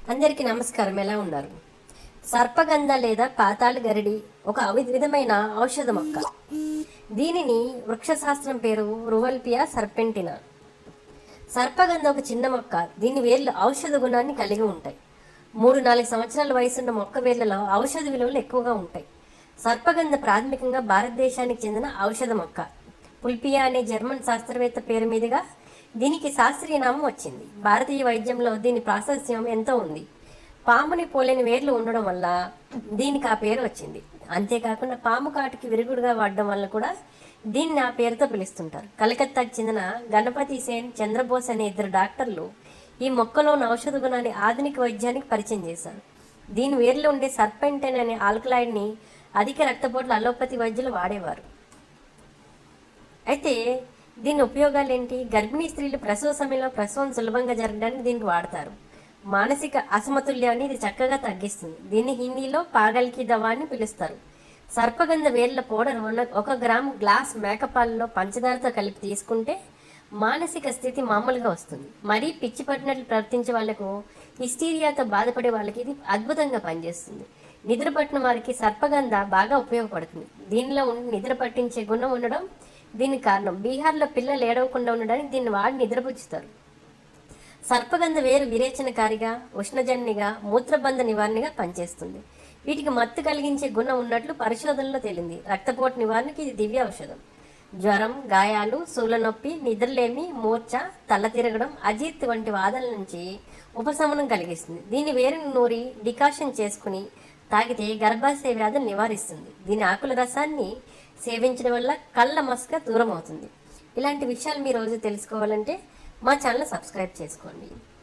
అందరికీ నమస్కారం ఎలా ఉన్నారు సర్పగంధ లేదా పాతాళ గరిడి ఒక అవి- విధమైన ఔషధ మొక్క దీనిని వృక్షశాస్త్రం పేరు రువల్పియా సర్పెంటినా సర్పగంధ ఒక చిన్న మొక్క దీని వేర్లు ఔషధ గుణాన్ని కలిగి ఉంటాయి మూడు నాలుగు సంవత్సరాల వయసున్న మొక్క వేర్లలో ఔషధ విలువలు ఎక్కువగా ఉంటాయి సర్పగంధ ప్రాథమికంగా భారతదేశానికి చెందిన ఔషధ మొక్క పుల్పియా అనే జర్మన్ శాస్త్రవేత్త పేరు మీదుగా దీనికి శాస్త్రీయ నామం వచ్చింది భారతీయ వైద్యంలో దీని ప్రాశస్త్యం ఎంతో ఉంది పాముని పోలేని వేర్లు ఉండడం వల్ల దీనికి ఆ పేరు వచ్చింది అంతేకాకుండా పాము కాటుకి విరుగుడుగా వాడడం వల్ల కూడా దీన్ని ఆ పేరుతో పిలుస్తుంటారు కలకత్తాకు చెందిన గణపతి సేన్ చంద్రబోస్ అనే ఇద్దరు డాక్టర్లు ఈ మొక్కలోని ఔషధ గుణాన్ని ఆధునిక వైద్యానికి పరిచయం చేశారు దీని వేర్లో ఉండే సర్పెంటైన్ అనే ఆల్కలాయిడ్ని అధిక రక్తపోట్ల అలోపతి వైద్యులు వాడేవారు అయితే దీని ఉపయోగాలు ఏంటి గర్భిణీ స్త్రీలు ప్రసవ సమయంలో ప్రసవం సులభంగా జరగడానికి దీనికి వాడతారు మానసిక అసమతుల్యాన్ని ఇది చక్కగా తగ్గిస్తుంది దీన్ని హిందీలో పాగల్కి దవా అని పిలుస్తారు సర్పగంధ వేర్ల పౌడర్ ఉన్న ఒక గ్రాము గ్లాస్ మేకపాలలో పంచదారతో కలిపి తీసుకుంటే మానసిక స్థితి మామూలుగా వస్తుంది మరీ పిచ్చి పట్టినట్లు ప్రవర్తించే వాళ్లకు హిస్టీరియాతో బాధపడే వాళ్ళకి ఇది అద్భుతంగా పనిచేస్తుంది నిద్ర పట్టిన వారికి సర్పగంధ బాగా ఉపయోగపడుతుంది దీనిలో ఉండి నిద్ర పట్టించే గుణం ఉండడం దీనికి కారణం బీహార్లో పిల్లలు ఏడవకుండా ఉండడానికి దీన్ని వాడి నిద్రపుచ్చుతారు సర్పగంధ వేరు విరేచనకారిగా ఉష్ణజన్నిగా మూత్రబంధ నివారణగా పనిచేస్తుంది వీటికి మత్తు కలిగించే గుణం ఉన్నట్లు పరిశోధనలో తేలింది రక్తపోటు నివారణకి ఇది దివ్య ఔషధం జ్వరం గాయాలు నొప్పి నిద్రలేమి మూర్ఛ తల తిరగడం అజీర్తి వంటి వాదనల నుంచి ఉపశమనం కలిగిస్తుంది దీని వేరుని నూరి డికాషన్ చేసుకుని తాగితే గర్భాశయ వ్యాధులు నివారిస్తుంది దీని ఆకుల రసాన్ని సేవించడం వల్ల కళ్ళ మస్క దూరం అవుతుంది ఇలాంటి విషయాలు మీరు రోజు తెలుసుకోవాలంటే మా ఛానల్ సబ్స్క్రైబ్ చేసుకోండి